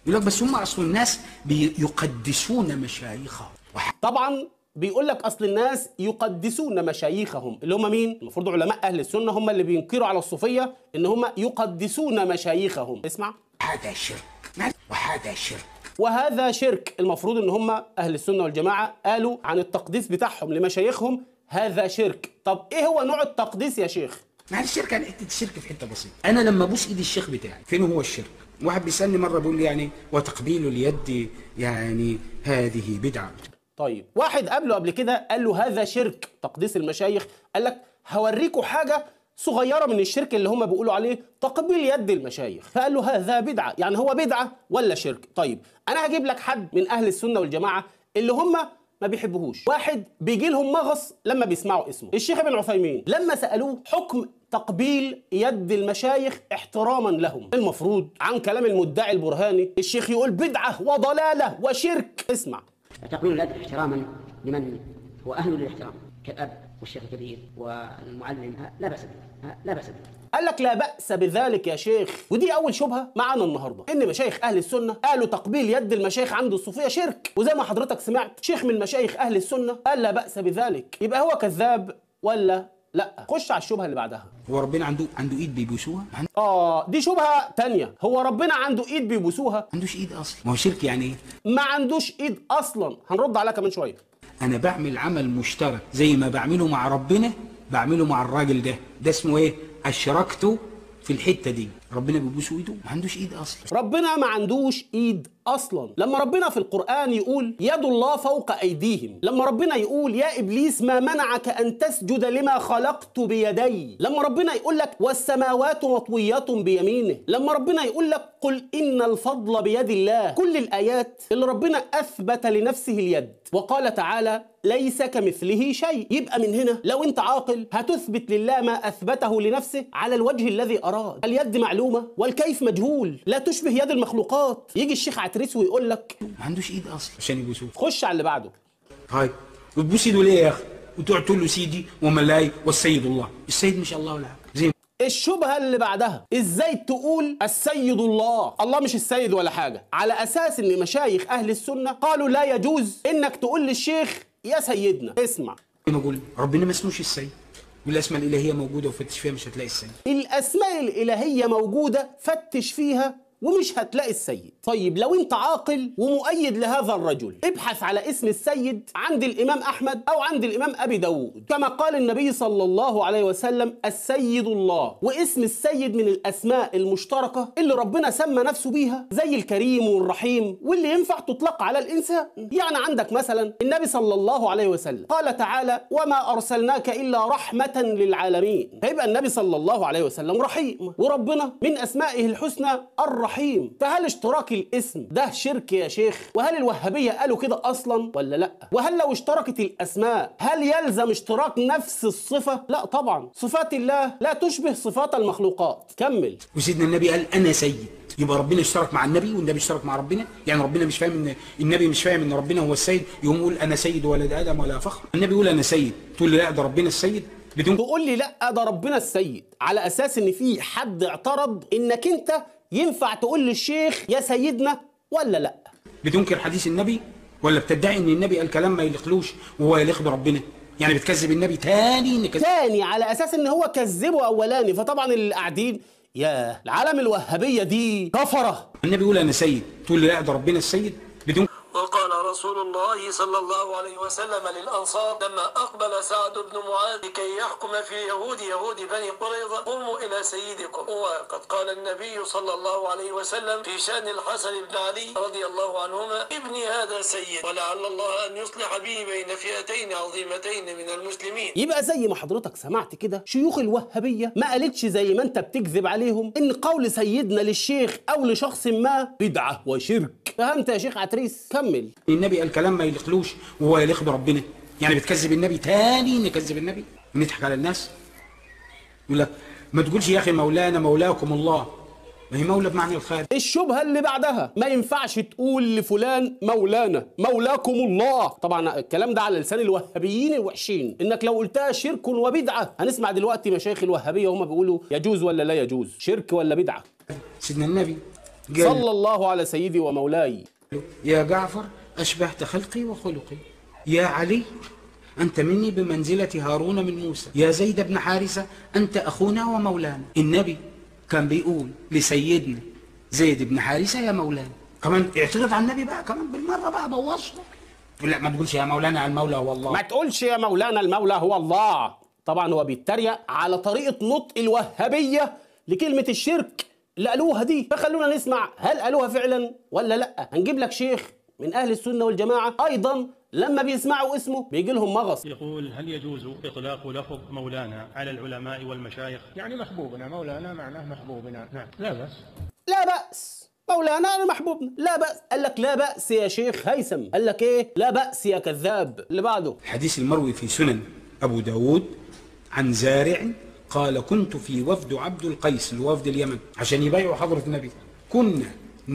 يقول لك بس هم اصل الناس بيقدسون مشايخهم وح- طبعا بيقول لك اصل الناس يقدسون مشايخهم اللي هم مين المفروض علماء اهل السنه هم اللي بينكروا على الصوفيه ان هم يقدسون مشايخهم اسمع هذا شرك وهذا شرك وهذا شرك المفروض ان هم اهل السنه والجماعه قالوا عن التقديس بتاعهم لمشايخهم هذا شرك طب ايه هو نوع التقديس يا شيخ مع الشرك يعني حته الشرك في حته بسيطه انا لما ابوس ايد الشيخ بتاعي فين هو الشرك واحد بيسالني مره بيقول لي يعني وتقبيل اليد يعني هذه بدعه طيب واحد قبله قبل كده قال له هذا شرك تقديس المشايخ قال لك هوريكوا حاجه صغيره من الشرك اللي هم بيقولوا عليه تقبيل يد المشايخ فقال له هذا بدعه يعني هو بدعه ولا شرك طيب انا هجيب لك حد من اهل السنه والجماعه اللي هم ما بيحبوهوش واحد بيجي لهم مغص لما بيسمعوا اسمه الشيخ ابن عثيمين لما سالوه حكم تقبيل يد المشايخ احتراما لهم المفروض عن كلام المدعي البرهاني الشيخ يقول بدعه وضلاله وشرك اسمع تقبيل اليد احتراما لمن هو اهل للاحترام كالاب والشيخ الكبير والمعلم ها، لا باس به ها، لا باس به قال لك لا بأس بذلك يا شيخ ودي أول شبهة معانا النهاردة إن مشايخ أهل السنة قالوا تقبيل يد المشايخ عند الصوفية شرك وزي ما حضرتك سمعت شيخ من مشايخ أهل السنة قال لا بأس بذلك يبقى هو كذاب ولا لا خش على الشبهة اللي بعدها هو ربنا عنده عنده ايد بيبوسوها ما آه دي شبهة تانية هو ربنا عنده إيد بيبوسوها عندوش ايد اصلا ما هو شرك يعني ايه ما عندوش إيد أصلا هنرد عليها كمان شوية انا بعمل عمل مشترك زي ما بعمله مع ربنا بعمله مع الراجل ده ده اسمه ايه اشركته في الحته دي ربنا بيبوس ايده ما عندوش ايد اصلا ربنا ما عندوش ايد اصلا لما ربنا في القران يقول يد الله فوق ايديهم لما ربنا يقول يا ابليس ما منعك ان تسجد لما خلقت بيدي لما ربنا يقول لك والسماوات مطويات بيمينه لما ربنا يقول لك قل ان الفضل بيد الله كل الايات اللي ربنا اثبت لنفسه اليد وقال تعالى ليس كمثله شيء يبقى من هنا لو انت عاقل هتثبت لله ما اثبته لنفسه على الوجه الذي اراد اليد معلومه والكيف مجهول لا تشبه يد المخلوقات يجي الشيخ عتريس ويقول لك ما عندوش ايد اصلا عشان يبوسوه خش على اللي بعده طيب بتبوس ايده ليه يا اخي وتقعد تقول له سيدي وملاي والسيد الله السيد مش الله ولا حاجه زي الشبهة اللي بعدها ازاي تقول السيد الله الله مش السيد ولا حاجة على اساس ان مشايخ اهل السنة قالوا لا يجوز انك تقول للشيخ يا سيدنا اسمع ما اقول ربنا ما اسموش السيد والاسماء الالهيه موجوده وفتش فيها مش هتلاقي السيد الاسماء الالهيه موجوده فتش فيها ومش هتلاقي السيد طيب لو انت عاقل ومؤيد لهذا الرجل ابحث على اسم السيد عند الامام احمد او عند الامام ابي داود كما قال النبي صلى الله عليه وسلم السيد الله واسم السيد من الاسماء المشتركه اللي ربنا سمى نفسه بيها زي الكريم والرحيم واللي ينفع تطلق على الانسان يعني عندك مثلا النبي صلى الله عليه وسلم قال تعالى وما ارسلناك الا رحمه للعالمين فيبقى النبي صلى الله عليه وسلم رحيم وربنا من اسمائه الحسنى الرحيم فهل اشتراك الاسم ده شرك يا شيخ وهل الوهابيه قالوا كده اصلا ولا لا وهل لو اشتركت الاسماء هل يلزم اشتراك نفس الصفه لا طبعا صفات الله لا تشبه صفات المخلوقات كمل وسيدنا النبي قال انا سيد يبقى ربنا اشترك مع النبي والنبي اشترك مع ربنا يعني ربنا مش فاهم ان النبي مش فاهم ان ربنا هو السيد يقوم يقول انا سيد ولد ادم ولا فخر النبي يقول انا سيد تقول لي لا ده ربنا السيد بدون تقول لي لا ده ربنا السيد على اساس ان في حد اعترض انك انت ينفع تقول للشيخ يا سيدنا ولا لا بتنكر حديث النبي ولا بتدعي ان النبي قال كلام ما يليقلوش وهو يليق بربنا يعني بتكذب النبي تاني ان كذب تاني على اساس ان هو كذبه اولاني فطبعا اللي قاعدين يا العالم الوهابيه دي كفره النبي يقول انا سيد تقول لي لا ده ربنا السيد بدون وقال رسول الله صلى الله عليه وسلم للأنصار لما أقبل سعد بن معاذ كي يحكم في يهود يهود بني قريظة قوموا إلى سيدكم وقد قال النبي صلى الله عليه وسلم في شأن الحسن بن علي رضي الله عنهما ابني هذا سيد ولعل الله أن يصلح به بين فئتين عظيمتين من المسلمين يبقى زي ما حضرتك سمعت كده شيوخ الوهابيه ما قالتش زي ما انت بتكذب عليهم ان قول سيدنا للشيخ او لشخص ما بدعه وشرك فهمت يا شيخ عتريس كمل النبي قال كلام ما يليقلوش وهو يليق بربنا يعني بتكذب النبي تاني نكذب النبي ونضحك على الناس يقول لك ما تقولش يا اخي مولانا مولاكم الله ما هي مولى بمعنى الخالق الشبهة اللي بعدها ما ينفعش تقول لفلان مولانا مولاكم الله طبعا الكلام ده على لسان الوهابيين الوحشين انك لو قلتها شرك وبدعة هنسمع دلوقتي مشايخ الوهابية وهم بيقولوا يجوز ولا لا يجوز شرك ولا بدعة سيدنا النبي قال- صلى الله على سيدي ومولاي يا جعفر أشبهت خلقي وخلقي يا علي أنت مني بمنزلة هارون من موسى يا زيد بن حارثة أنت أخونا ومولانا النبي كان بيقول لسيدنا زيد بن حارثة يا مولانا كمان اعترض على النبي بقى كمان بالمرة بقى بوظته لا ما تقولش يا مولانا المولى هو الله ما تقولش يا مولانا المولى هو الله طبعا هو بيتريق على طريقة نطق الوهابية لكلمة الشرك اللي قالوها دي فخلونا نسمع هل قالوها فعلا ولا لا هنجيب لك شيخ من أهل السنة والجماعة أيضا لما بيسمعوا اسمه بيجي لهم مغص يقول هل يجوز إطلاق لفظ مولانا على العلماء والمشايخ يعني محبوبنا مولانا معناه محبوبنا نعم لا بأس لا بأس مولانا أنا محبوبنا لا بأس قال لك لا بأس يا شيخ هيثم قال لك إيه لا بأس يا كذاب اللي بعده الحديث المروي في سنن أبو داود عن زارع قال كنت في وفد عبد القيس الوفد اليمن عشان يبايعوا حضرة النبي كنا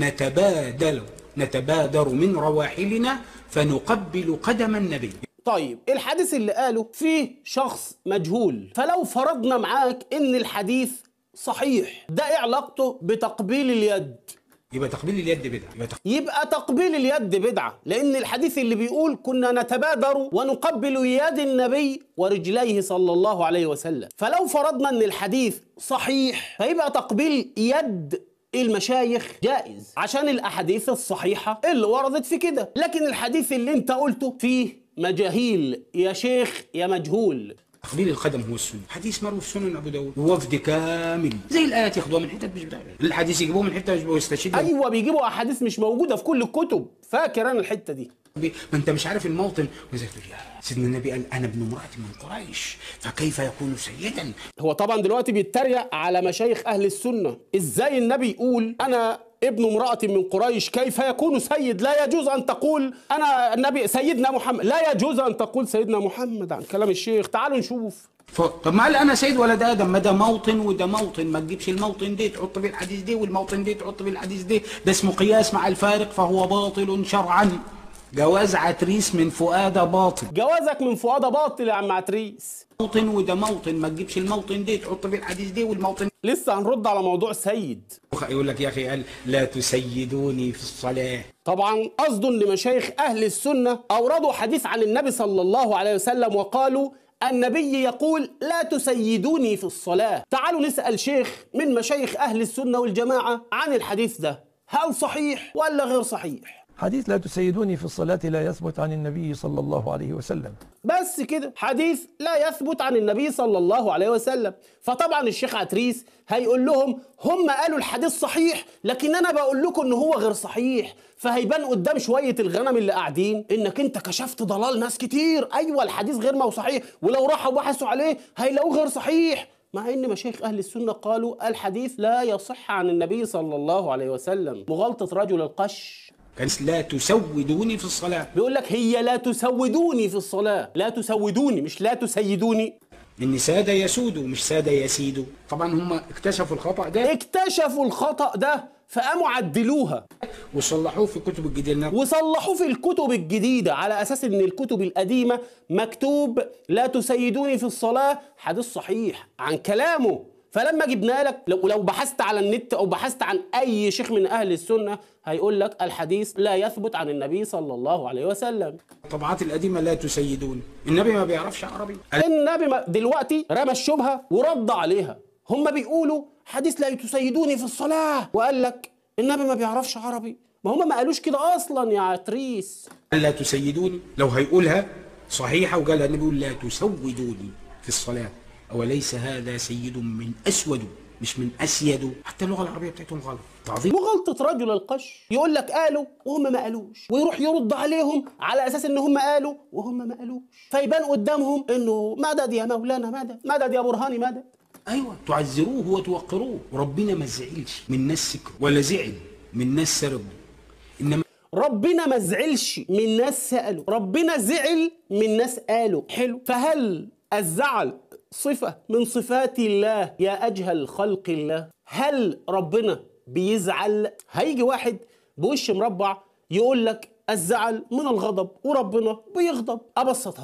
نتبادل نتبادر من رواحلنا فنقبل قدم النبي طيب الحديث اللي قاله فيه شخص مجهول فلو فرضنا معاك ان الحديث صحيح ده ايه علاقته بتقبيل اليد يبقى تقبيل اليد بدعة يبقى تق- يبقى تقبيل اليد بدعة لأن الحديث اللي بيقول كنا نتبادر ونقبل يد النبي ورجليه صلى الله عليه وسلم فلو فرضنا أن الحديث صحيح فيبقى تقبيل يد المشايخ جائز عشان الأحاديث الصحيحة اللي وردت في كده لكن الحديث اللي انت قلته فيه مجاهيل يا شيخ يا مجهول تقبيل القدم هو السنة حديث مروي في سنن أبو داود وفد كامل زي الآيات ياخدوها من حتة مش بتاع الحديث يجيبوه من حتة مش بيستشهد أيوة بيجيبوا أحاديث مش موجودة في كل الكتب فاكر أنا الحتة دي ما انت مش عارف الموطن وزي تقول يا سيدنا النبي قال انا ابن امراه من قريش فكيف يكون سيدا هو طبعا دلوقتي بيتريق على مشايخ اهل السنه ازاي النبي يقول انا ابن امرأة من قريش كيف يكون سيد لا يجوز أن تقول أنا النبي سيدنا محمد لا يجوز أن تقول سيدنا محمد عن كلام الشيخ تعالوا نشوف ف... طب ما قال انا سيد ولد ادم ما ده موطن وده موطن ما تجيبش الموطن دي تحط فيه الحديث دي والموطن دي تحط فيه الحديث دي ده اسمه قياس مع الفارق فهو باطل شرعا جواز عتريس من فؤاد باطل جوازك من فؤاد باطل يا عم عتريس موطن وده موطن ما تجيبش الموطن دي تحط فيه الحديث دي والموطن لسه هنرد على موضوع سيد يقول لك يا اخي قال لا تسيدوني في الصلاه طبعا قصده ان مشايخ اهل السنه اوردوا حديث عن النبي صلى الله عليه وسلم وقالوا النبي يقول لا تسيدوني في الصلاه تعالوا نسال شيخ من مشايخ اهل السنه والجماعه عن الحديث ده هل صحيح ولا غير صحيح حديث لا تسيدوني في الصلاة لا يثبت عن النبي صلى الله عليه وسلم بس كده حديث لا يثبت عن النبي صلى الله عليه وسلم فطبعا الشيخ عتريس هيقول لهم هم قالوا الحديث صحيح لكن انا بقول لكم ان هو غير صحيح فهيبان قدام شويه الغنم اللي قاعدين انك انت كشفت ضلال ناس كتير ايوه الحديث غير ما هو صحيح ولو راحوا بحثوا عليه هيلاقوه غير صحيح مع ان مشايخ اهل السنه قالوا الحديث لا يصح عن النبي صلى الله عليه وسلم مغالطه رجل القش كان لا تسودوني في الصلاه بيقول لك هي لا تسودوني في الصلاة لا تسودوني مش لا تسيدوني ان ساده يسودوا مش ساده يسيدوا طبعا هم اكتشفوا الخطا ده اكتشفوا الخطأ ده فقاموا عدلوها وصلحوه في الكتب الجديده وصلحوه في الكتب الجديدة على أساس إن الكتب القديمة مكتوب لا تسيدوني في الصلاة حديث صحيح عن كلامه فلما جبنا لك لو لو بحثت على النت او بحثت عن اي شيخ من اهل السنه هيقول لك الحديث لا يثبت عن النبي صلى الله عليه وسلم الطبعات القديمه لا تسيدون النبي ما بيعرفش عربي النبي ما- دلوقتي رمى الشبهه ورد عليها هم بيقولوا حديث لا تسيدوني في الصلاه وقال لك النبي ما بيعرفش عربي ما هم ما قالوش كده اصلا يا عتريس لا تسيدوني لو هيقولها صحيحه وقالها النبي يقول لا تسودوني في الصلاه اوليس هذا سيد من اسود مش من اسيد حتى اللغه العربيه بتاعتهم غلط تعظيم وغلطة رجل القش يقول لك قالوا وهم ما قالوش ويروح يرد عليهم على اساس ان هم قالوا وهم ما قالوش فيبان قدامهم انه مدد يا مولانا مدد مدد يا برهاني مدد ايوه تعزروه وتوقروه وربنا ما زعلش من ناس سكروا ولا زعل من ناس سرقوا انما ربنا ما زعلش من ناس سألوا ربنا زعل من ناس قالوا حلو فهل الزعل صفة من صفات الله يا أجهل خلق الله هل ربنا بيزعل هيجي واحد بوش مربع يقول لك الزعل من الغضب وربنا بيغضب أبسطها لك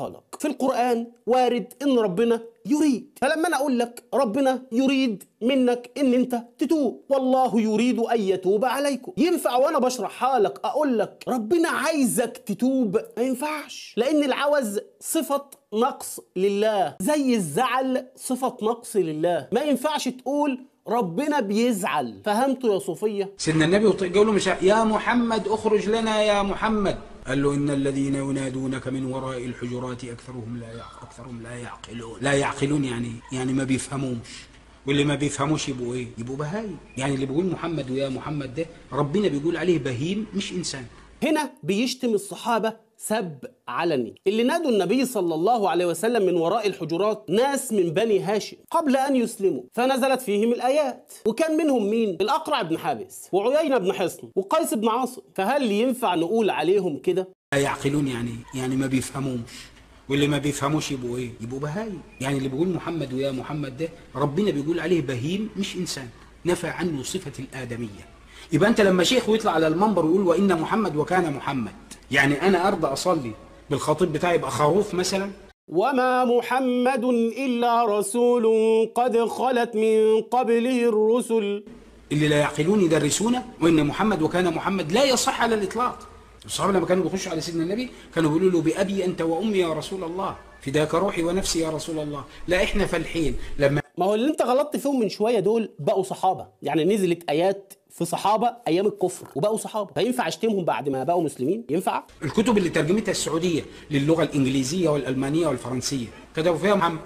في القرآن وارد ان ربنا يريد فلما انا اقول لك ربنا يريد منك ان انت تتوب والله يريد ان يتوب عليكم ينفع وانا بشرحها لك اقول لك ربنا عايزك تتوب ما ينفعش لان العوز صفة نقص لله زي الزعل صفة نقص لله ما ينفعش تقول ربنا بيزعل فهمتوا يا صوفية سيدنا النبي قال له مش يا محمد اخرج لنا يا محمد قال له ان الذين ينادونك من وراء الحجرات اكثرهم لا يعق اكثرهم لا يعقلون لا يعقلون يعني يعني ما بيفهموش واللي ما بيفهموش يبقوا ايه يبقوا بهايم يعني اللي بيقول محمد ويا محمد ده ربنا بيقول عليه بهيم مش انسان هنا بيشتم الصحابة سب علني اللي نادوا النبي صلى الله عليه وسلم من وراء الحجرات ناس من بني هاشم قبل أن يسلموا فنزلت فيهم الآيات وكان منهم مين الأقرع بن حابس وعيينة بن حصن وقيس بن عاصم فهل ينفع نقول عليهم كده لا يعقلون يعني يعني ما بيفهموش واللي ما بيفهموش يبقوا ايه يبقوا بهايم يعني اللي بيقول محمد ويا محمد ده ربنا بيقول عليه بهيم مش انسان نفى عنه صفة الآدمية يبقى انت لما شيخ ويطلع على المنبر ويقول وان محمد وكان محمد يعني انا ارضى اصلي بالخطيب بتاعي يبقى خروف مثلا وما محمد إلا رسول قد خلت من قبله الرسل اللي لا يعقلون يدرسونه وان محمد وكان محمد لا يصح على الاطلاق الصحابه لما كانوا بيخشوا على سيدنا النبي كانوا بيقولوا له بابي انت وامي يا رسول الله فداك روحي ونفسي يا رسول الله لا احنا فالحين لما ما هو اللي انت غلطت فيهم من شويه دول بقوا صحابه يعني نزلت ايات في صحابه ايام الكفر وبقوا صحابه فينفع اشتمهم بعد ما بقوا مسلمين ينفع الكتب اللي ترجمتها السعوديه للغه الانجليزيه والالمانيه والفرنسيه كتبوا فيها محمد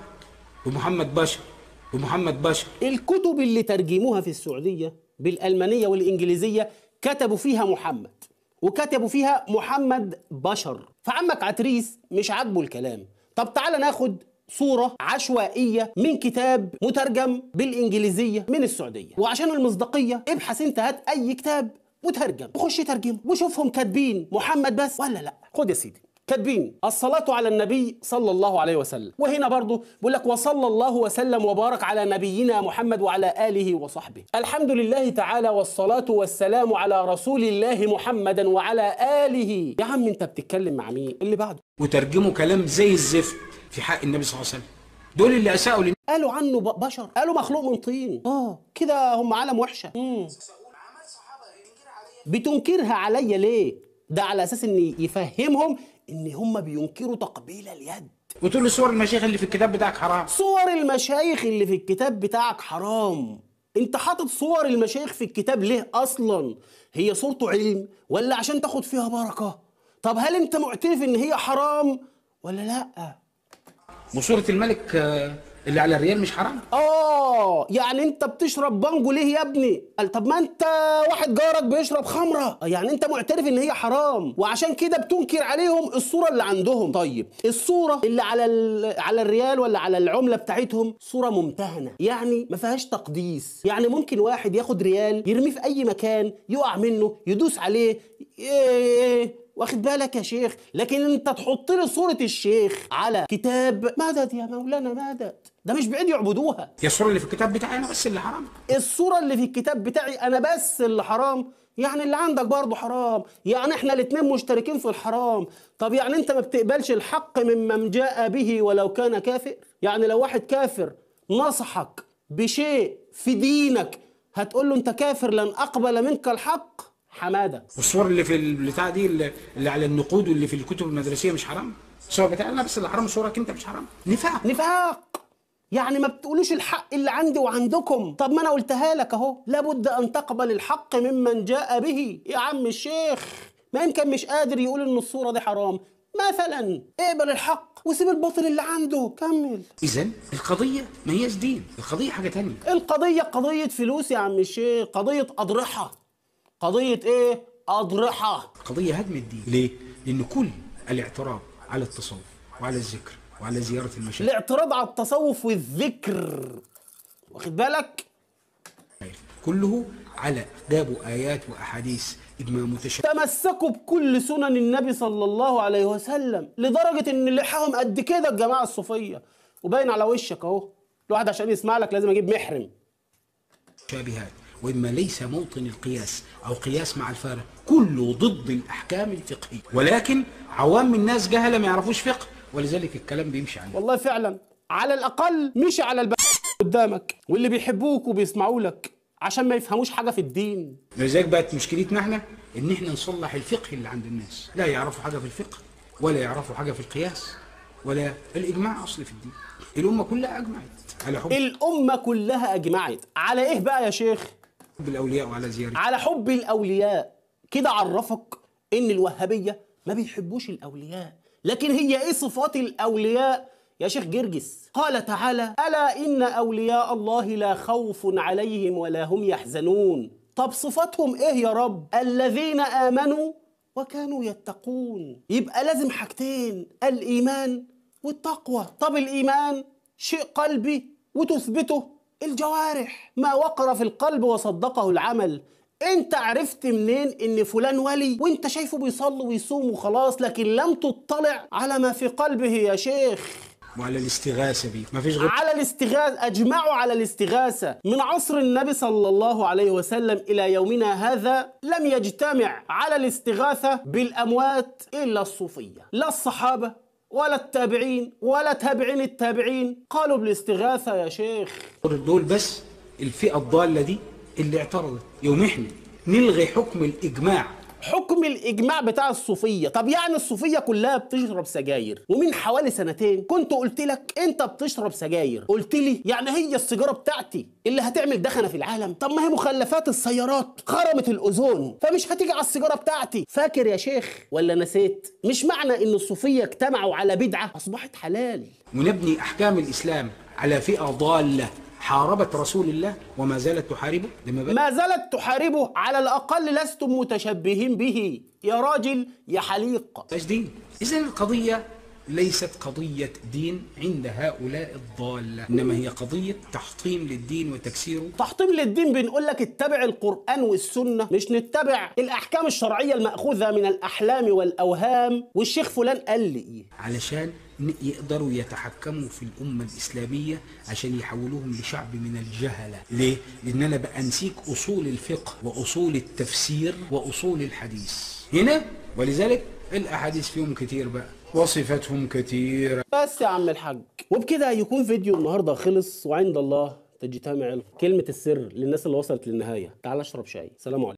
ومحمد بشر ومحمد بشر الكتب اللي ترجموها في السعوديه بالالمانيه والانجليزيه كتبوا فيها محمد وكتبوا فيها محمد بشر فعمك عتريس مش عاجبه الكلام طب تعالى ناخد صورة عشوائية من كتاب مترجم بالإنجليزية من السعودية وعشان المصداقية ابحث انت هات أي كتاب وترجم وخش ترجمه وشوفهم كاتبين محمد بس ولا لا خد يا سيدي كاتبين الصلاة على النبي صلى الله عليه وسلم وهنا برضو بيقول لك وصلى الله وسلم وبارك على نبينا محمد وعلى آله وصحبه الحمد لله تعالى والصلاة والسلام على رسول الله محمدا وعلى آله يا عم انت بتتكلم مع مين اللي بعده وترجموا كلام زي الزفت في حق النبي صلى الله عليه وسلم دول اللي اساءوا للنبي قالوا عنه ب- بشر قالوا مخلوق من طين اه كده هم عالم وحشة مم. بتنكرها عليا ليه ده على اساس ان يفهمهم ان هم بينكروا تقبيل اليد وتقول له صور المشايخ اللي في الكتاب بتاعك حرام صور المشايخ اللي في الكتاب بتاعك حرام انت حاطط صور المشايخ في الكتاب ليه اصلا هي صورته علم ولا عشان تاخد فيها بركة طب هل انت معترف ان هي حرام ولا لا وصورة الملك آه، اللي على الريال مش حرام اه يعني انت بتشرب بانجو ليه يا ابني قال طب ما انت واحد جارك بيشرب خمره آه، يعني انت معترف ان هي حرام وعشان كده بتنكر عليهم الصوره اللي عندهم طيب الصوره اللي على ال- على الريال ولا على العمله بتاعتهم صوره ممتهنه يعني ما فيهاش تقديس يعني ممكن واحد ياخد ريال يرميه في اي مكان يقع منه يدوس عليه إيه واخد بالك يا شيخ لكن انت تحط لي صورة الشيخ على كتاب مدد يا مولانا مدد ده مش بعيد يعبدوها هي الصورة اللي في الكتاب بتاعي انا بس اللي حرام الصورة اللي في الكتاب بتاعي انا بس اللي حرام يعني اللي عندك برضه حرام يعني احنا الاتنين مشتركين في الحرام طب يعني انت ما بتقبلش الحق ممن جاء به ولو كان كافر يعني لو واحد كافر نصحك بشيء في دينك هتقول له انت كافر لن اقبل منك الحق حماده والصور اللي في البتاع دي اللي اللي على النقود واللي في الكتب المدرسية مش حرام الصور بتاعي انا بس اللي حرام صورك انت مش حرام نفاق نفاق يعني ما بتقولوش الحق اللي عندي وعندكم طب ما انا قلتها لك اهو لابد ان تقبل الحق ممن جاء به يا عم الشيخ ما يمكن مش قادر يقول ان الصورة دي حرام مثلا اقبل الحق وسيب الباطل اللي عنده كمل اذا القضية ما هيش دين القضية حاجة تانية القضية قضية فلوس يا عم الشيخ قضية أضرحة قضية ايه أضرحة قضية هدم الدين ليه؟ لأن كل الاعتراض على التصوف وعلى الذكر وعلى زيارة المشايخ الاعتراض على التصوف والذكر واخد بالك كله على جابوا آيات وأحاديث إجماع متشابه تمسكوا بكل سنن النبي صلى الله عليه وسلم لدرجة ان لحاهم قد كده الجماعة الصوفية وباين على وشك اهو الواحد عشان يسمع لك لازم اجيب محرم متشابهات وإما ليس موطن القياس أو قياس مع الفارق كله ضد الأحكام الفقهية ولكن عوام الناس جهلة ما يعرفوش فقه ولذلك الكلام بيمشي عليه والله فعلا على الاقل مشي على الب قدامك واللي بيحبوك وبيسمعوا لك عشان ما يفهموش حاجه في الدين لذلك بقت مشكلتنا احنا ان احنا نصلح الفقه اللي عند الناس لا يعرفوا حاجه في الفقه ولا يعرفوا حاجه في القياس ولا الاجماع اصل في الدين الامه كلها اجمعت على حب الامه كلها اجمعت على ايه بقى يا شيخ الاولياء وعلى زيارة على حب الاولياء كده عرفك ان الوهابيه ما بيحبوش الاولياء لكن هي ايه صفات الاولياء يا شيخ جرجس قال تعالى الا ان اولياء الله لا خوف عليهم ولا هم يحزنون طب صفاتهم ايه يا رب الذين امنوا وكانوا يتقون يبقى لازم حاجتين الايمان والتقوى طب الايمان شيء قلبي وتثبته الجوارح ما وقر في القلب وصدقه العمل انت عرفت منين ان فلان ولي وانت شايفه بيصلي ويصوم وخلاص لكن لم تطلع على ما في قلبه يا شيخ وعلى الاستغاثه بيه ما فيش غير على الاستغاثة أجمعوا على الاستغاثة من عصر النبي صلى الله عليه وسلم إلى يومنا هذا لم يجتمع على الاستغاثة بالأموات إلا الصوفية لا الصحابة ولا التابعين ولا تابعين التابعين قالوا بالاستغاثة يا شيخ دول بس الفئه الضاله دي اللي اعترضت يوم احنا نلغي حكم الاجماع حكم الإجماع بتاع الصوفية طب يعني الصوفية كلها بتشرب سجاير ومن حوالي سنتين كنت قلت لك أنت بتشرب سجاير قلت لي يعني هي السيجارة بتاعتي اللي هتعمل دخنة في العالم طب ما هي مخلفات السيارات خرمت الأوزون فمش هتيجي على السيجارة بتاعتي فاكر يا شيخ ولا نسيت مش معنى إن الصوفية اجتمعوا على بدعة أصبحت حلال ونبني احكام الاسلام على فئه ضاله حاربت رسول الله وما زالت تحاربه لما بقى ما زالت تحاربه على الأقل لستم متشبهين به يا راجل يا حليق مش دين اذا القضيه ليست قضيه دين عند هؤلاء الضاله انما هي قضيه تحطيم للدين وتكسيره تحطيم للدين بنقول لك اتبع القرآن والسنة مش نتبع الأحكام الشرعية المأخوذة من الأحلام والأوهام والشيخ فلان قال لي إيه علشان ن- يقدروا يتحكموا في الأمة الإسلامية عشان يحولوهم لشعب من الجهلة ليه؟ لأن أنا بأنسيك أصول الفقه وأصول التفسير وأصول الحديث هنا ولذلك الأحاديث فيهم كتير بقى وصفتهم كتير بس يا عم الحاج وبكده يكون فيديو النهارده خلص وعند الله تجتمع كلمة السر للناس اللي وصلت للنهاية تعال اشرب شاي سلام عليكم